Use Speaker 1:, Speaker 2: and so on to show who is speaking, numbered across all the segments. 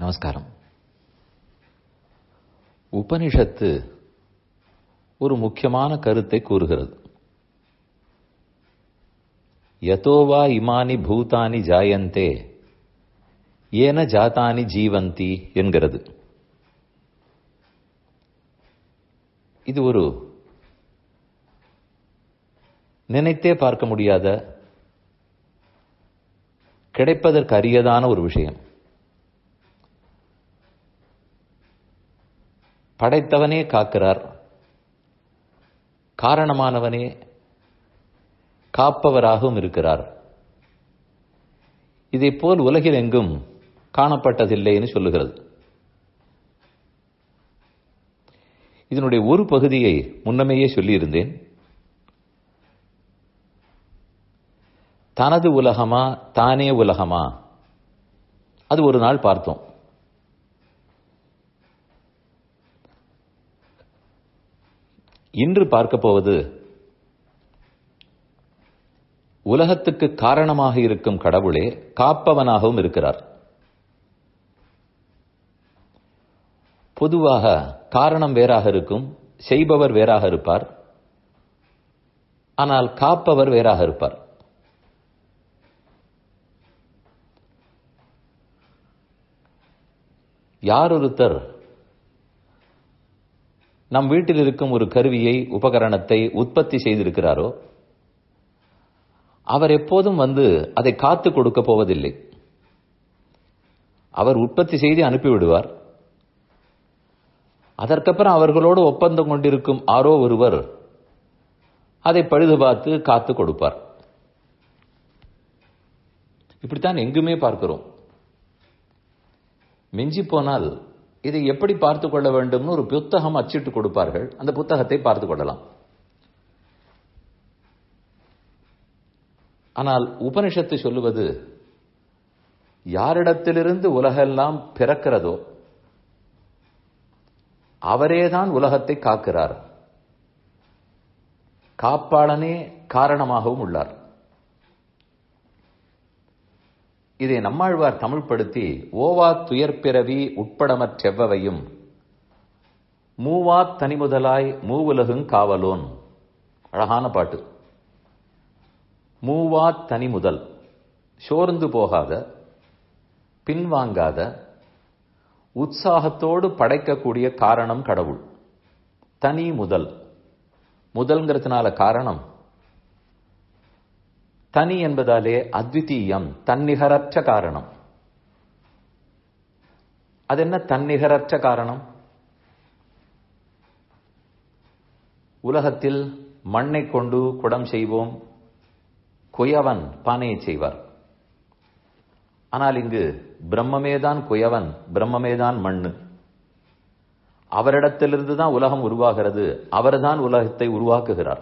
Speaker 1: நமஸ்காரம் உபனிஷத்து ஒரு முக்கியமான கருத்தை கூறுகிறது யதோவா இமானி பூதானி ஜாயந்தே ஏன ஜாதானி ஜீவந்தி என்கிறது இது ஒரு நினைத்தே பார்க்க முடியாத கிடைப்பதற்கு அரியதான ஒரு விஷயம் படைத்தவனே காக்கிறார் காரணமானவனே காப்பவராகவும் இருக்கிறார் இதை போல் உலகில் எங்கும் காணப்பட்டதில்லைன்னு சொல்லுகிறது இதனுடைய ஒரு பகுதியை முன்னமேயே சொல்லியிருந்தேன் தனது உலகமா தானே உலகமா அது ஒரு நாள் பார்த்தோம் இன்று பார்க்க போவது உலகத்துக்கு காரணமாக இருக்கும் கடவுளே காப்பவனாகவும் இருக்கிறார் பொதுவாக காரணம் வேறாக இருக்கும் செய்பவர் வேறாக இருப்பார் ஆனால் காப்பவர் வேறாக இருப்பார் யார் ஒருத்தர் நம் வீட்டில் இருக்கும் ஒரு கருவியை உபகரணத்தை உற்பத்தி செய்திருக்கிறாரோ அவர் எப்போதும் வந்து அதை காத்து கொடுக்க போவதில்லை அவர் உற்பத்தி செய்து அனுப்பிவிடுவார் அதற்கப்புறம் அவர்களோடு ஒப்பந்தம் கொண்டிருக்கும் ஆரோ ஒருவர் அதை பழுது பார்த்து காத்து கொடுப்பார் இப்படித்தான் எங்குமே பார்க்கிறோம் மிஞ்சி போனால் இதை எப்படி பார்த்து கொள்ள வேண்டும்னு ஒரு புத்தகம் அச்சிட்டு கொடுப்பார்கள் அந்த புத்தகத்தை பார்த்து கொள்ளலாம் ஆனால் உபனிஷத்து சொல்லுவது யாரிடத்திலிருந்து உலகெல்லாம் பிறக்கிறதோ அவரேதான் உலகத்தை காக்கிறார் காப்பாளனே காரணமாகவும் உள்ளார் இதை நம்மாழ்வார் தமிழ்படுத்தி ஓவா துயர்பிறவி உட்படமற்றெவ்வவையும் மூவா தனிமுதலாய் மூவுலகுங் காவலோன் அழகான பாட்டு மூவா தனி முதல் சோர்ந்து போகாத பின்வாங்காத உற்சாகத்தோடு படைக்கக்கூடிய காரணம் கடவுள் தனி முதல் முதல்ங்கிறதுனால காரணம் தனி என்பதாலே அத்விதீயம் தன்னிகரற்ற காரணம் அது என்ன தன்னிகரற்ற காரணம் உலகத்தில் மண்ணை கொண்டு குடம் செய்வோம் குயவன் பானையை செய்வார் ஆனால் இங்கு பிரம்மமேதான் குயவன் பிரம்மமேதான் மண்ணு அவரிடத்திலிருந்து தான் உலகம் உருவாகிறது அவர்தான் உலகத்தை உருவாக்குகிறார்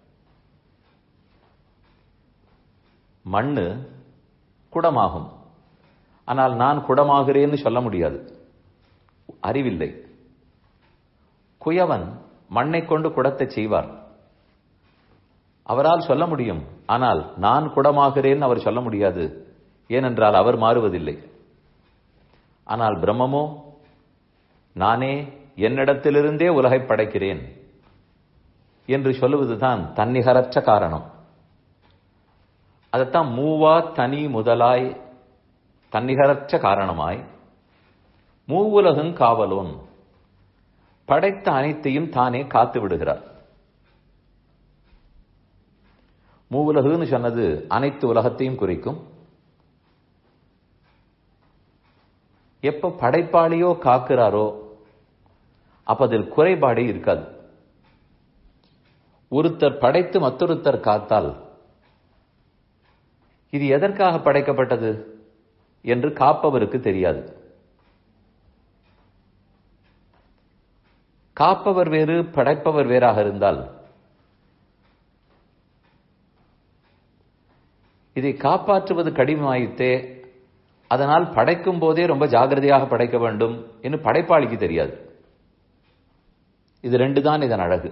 Speaker 1: மண்ணு குடமாகும் ஆனால் நான் குடமாகிறேன்னு சொல்ல முடியாது அறிவில்லை குயவன் மண்ணை கொண்டு குடத்தை செய்வார் அவரால் சொல்ல முடியும் ஆனால் நான் குடமாகிறேன் அவர் சொல்ல முடியாது ஏனென்றால் அவர் மாறுவதில்லை ஆனால் பிரம்மமோ நானே என்னிடத்திலிருந்தே உலகை படைக்கிறேன் என்று சொல்லுவதுதான் தன்னிகரற்ற காரணம் அதைத்தான் மூவா தனி முதலாய் தன்னிகரற்ற காரணமாய் மூவுலகும் காவலோன் படைத்த அனைத்தையும் தானே காத்து விடுகிறார் மூவுலகுன்னு சொன்னது அனைத்து உலகத்தையும் குறிக்கும் எப்ப படைப்பாளியோ காக்கிறாரோ அப்ப அதில் குறைபாடே இருக்காது ஒருத்தர் படைத்து மற்றொருத்தர் காத்தால் இது எதற்காக படைக்கப்பட்டது என்று காப்பவருக்கு தெரியாது காப்பவர் வேறு படைப்பவர் வேறாக இருந்தால் இதை காப்பாற்றுவது கடினமாயித்தே அதனால் படைக்கும் போதே ரொம்ப ஜாகிரதையாக படைக்க வேண்டும் என்று படைப்பாளிக்கு தெரியாது இது ரெண்டு தான் இதன் அழகு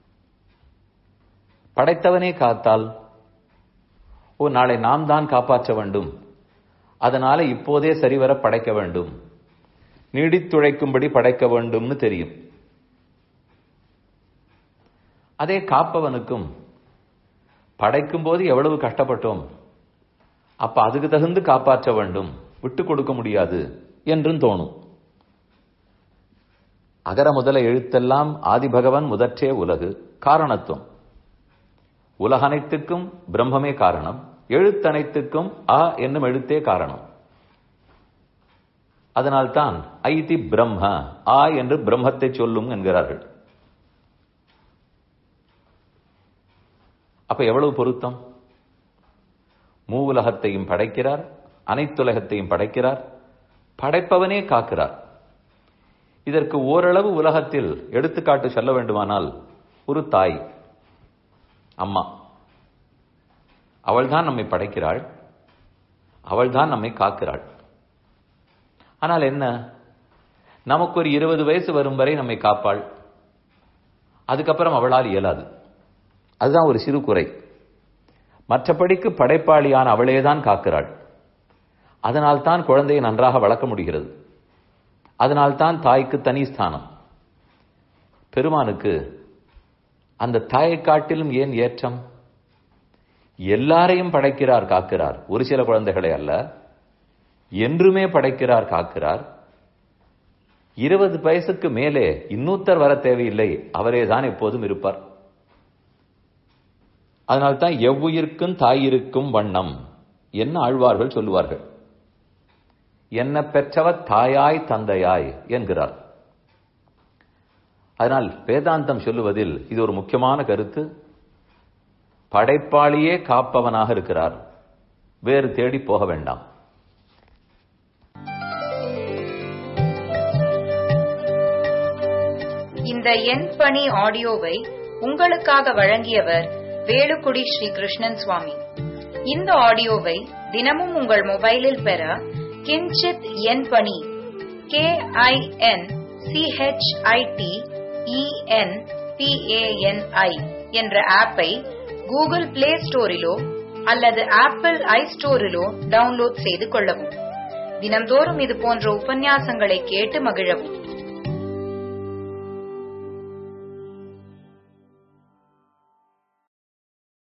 Speaker 1: படைத்தவனே காத்தால் ஓ நாளை நாம் தான் காப்பாற்ற வேண்டும் அதனால இப்போதே சரிவர படைக்க வேண்டும் நீடித்துழைக்கும்படி படைக்க வேண்டும்னு தெரியும் அதே காப்பவனுக்கும் படைக்கும் போது எவ்வளவு கஷ்டப்பட்டோம் அப்ப அதுக்கு தகுந்து காப்பாற்ற வேண்டும் விட்டு கொடுக்க முடியாது என்றும் தோணும் அகர முதல எழுத்தெல்லாம் ஆதிபகவன் முதற்றே உலகு காரணத்துவம் உலகனைத்துக்கும் பிரம்மமே காரணம் எழுத்தனைத்துக்கும் அ என்னும் எழுத்தே காரணம் அதனால்தான் ஐதி பிரம்ம ஆ என்று பிரம்மத்தை சொல்லும் என்கிறார்கள் அப்ப எவ்வளவு பொருத்தம் மூவுலகத்தையும் படைக்கிறார் அனைத்துலகத்தையும் படைக்கிறார் படைப்பவனே காக்கிறார் இதற்கு ஓரளவு உலகத்தில் எடுத்துக்காட்டு சொல்ல வேண்டுமானால் ஒரு தாய் அம்மா அவள்தான் நம்மை படைக்கிறாள் அவள்தான் நம்மை காக்கிறாள் ஆனால் என்ன நமக்கு ஒரு இருபது வயசு வரும் வரை நம்மை காப்பாள் அதுக்கப்புறம் அவளால் இயலாது அதுதான் ஒரு சிறு குறை மற்றபடிக்கு படைப்பாளியான அவளேதான் காக்கிறாள் அதனால்தான் குழந்தையை நன்றாக வளர்க்க முடிகிறது அதனால்தான் தாய்க்கு தனி ஸ்தானம் பெருமானுக்கு அந்த தாயை காட்டிலும் ஏன் ஏற்றம் எல்லாரையும் படைக்கிறார் காக்கிறார் ஒரு சில குழந்தைகளை அல்ல என்றுமே படைக்கிறார் காக்கிறார் இருபது வயசுக்கு மேலே இன்னூத்தர் வர தேவையில்லை அவரே தான் எப்போதும் இருப்பார் அதனால்தான் எவ்வுயிர்க்கும் தாயிருக்கும் வண்ணம் என்ன ஆழ்வார்கள் சொல்லுவார்கள் என்ன பெற்றவர் தாயாய் தந்தையாய் என்கிறார் அதனால் வேதாந்தம் சொல்லுவதில் இது ஒரு முக்கியமான கருத்து படைப்பாளியே காப்பவனாக இருக்கிறார் வேறு தேடி போக வேண்டாம்
Speaker 2: இந்த எண் பணி ஆடியோவை உங்களுக்காக வழங்கியவர் வேலுக்குடி ஸ்ரீ கிருஷ்ணன் சுவாமி இந்த ஆடியோவை தினமும் உங்கள் மொபைலில் பெற கிஞ்சித் எண் பணி கே ஐ என் சிஹெச்ஐடி இஎன் பிஏஎன்ஐ என்ற ஆப்பை கூகுள் பிளே ஸ்டோரிலோ அல்லது ஆப்பிள் ஐ ஸ்டோரிலோ டவுன்லோட் செய்து கொள்ளவும் தினம்தோறும் இது போன்ற உபன்யாசங்களை கேட்டு மகிழவும்